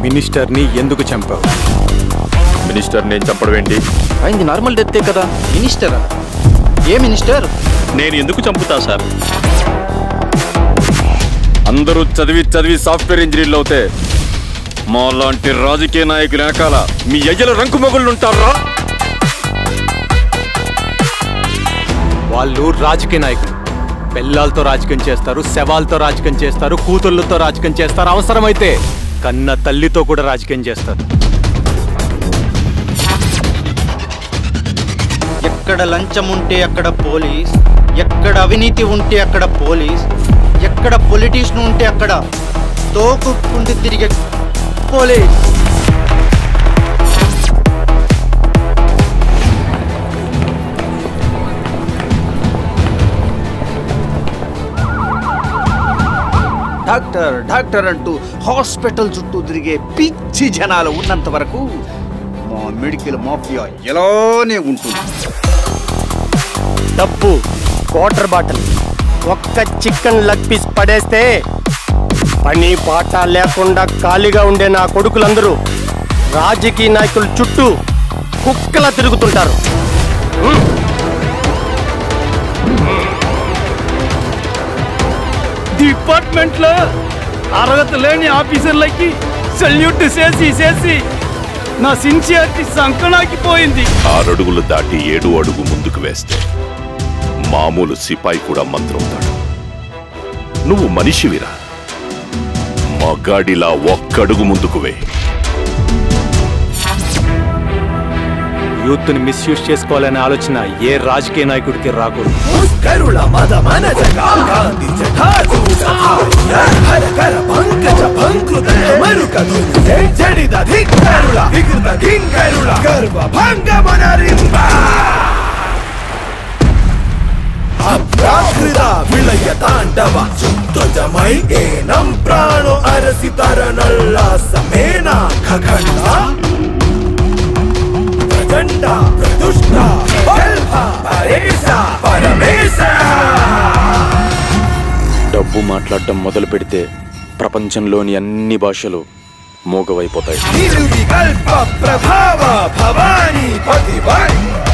మినిస్టర్ని ఎందుకు చంపావు మినిస్టర్ నేను చంపడం ఏంటి అయింది నార్మల్ డెత్తే కదా మినిస్టరా ఏ మినిస్టర్ నేను ఎందుకు చంపుతా సార్ అందరూ చదివి చదివి సాఫ్ట్వేర్ ఇంజనీర్లు అవుతే మా లాంటి రాజకీయ నాయకుల వెనకాల మీ అయ్యల రంకు మొగుళ్ళు ఉంటారా వాళ్ళు రాజకీయ నాయకులు పెళ్ళాలతో రాజకీయం చేస్తారు శవాలతో రాజకీయం చేస్తారు కూతుళ్ళతో రాజకీయం చేస్తారు అవసరమైతే కన్న తల్లితో కూడా రాజకీయం చేస్తారు ఎక్కడ లంచం ఉంటే అక్కడ పోలీస్ ఎక్కడ అవినీతి ఉంటే అక్కడ పోలీస్ ఎక్కడ పొలిటీషియన్ ఉంటే అక్కడ తోకుకుంటూ తిరిగే పోలీస్ డాక్టర్ డాక్టర్ అంటూ హాస్పిటల్ చుట్టూ తిరిగే పిచ్చి జనాలు ఉన్నంత వరకు మా మెడికల్ మాఫియా ఎలానే ఉంటుంది డబ్బు వాటర్ బాటిల్ ఒక్క చికెన్ లగ్ పీస్ పడేస్తే పని పాట లేకుండా ఖాళీగా ఉండే నా కొడుకులందరూ రాజకీయ నాయకుల చుట్టూ కుక్కలా తిరుగుతుంటారు డిపార్ట్మెంట్ లో అర్హత లేని ఆఫీసర్లకి సల్యూట్ చేసి చేసి నా సిన్సియారిటీ సంకనాకిపోయింది ఆరడుగులు దాటి ఏడు అడుగు ముందుకు వేస్తే మామూలు సిపాయి కూడా మంత్రవుతాడు నువ్వు మనిషివిరా మగాడిలా ఒక్కడుగు ముందుకు వే యూత్ని మిస్యూజ్ చేసుకోవాలనే ఆలోచన ఏ రాజకీయ నాయకుడికి రాకూడదు కరుళ మద మనజ కాంతి హర కర పంకజ పంకృత మరుక జడిద ధిక్కరుల వికృత కింకరుల గర్వ భంగ మనరింబ అప్రాకృత విళయ తాండవ చుట్టజమై ఏనం ప్రాణో అరసి తరణల్ల సమేన ఖగండ ప్రచండ ప్రదుష్ట బల్భ పరేశ పరమేశ డబ్బు మాట్లాడడం మొదలు పెడితే ప్రపంచంలోని అన్ని భాషలు మూగవైపోతాయి నిర్వికల్ప ప్రభావ భవానీ పతివై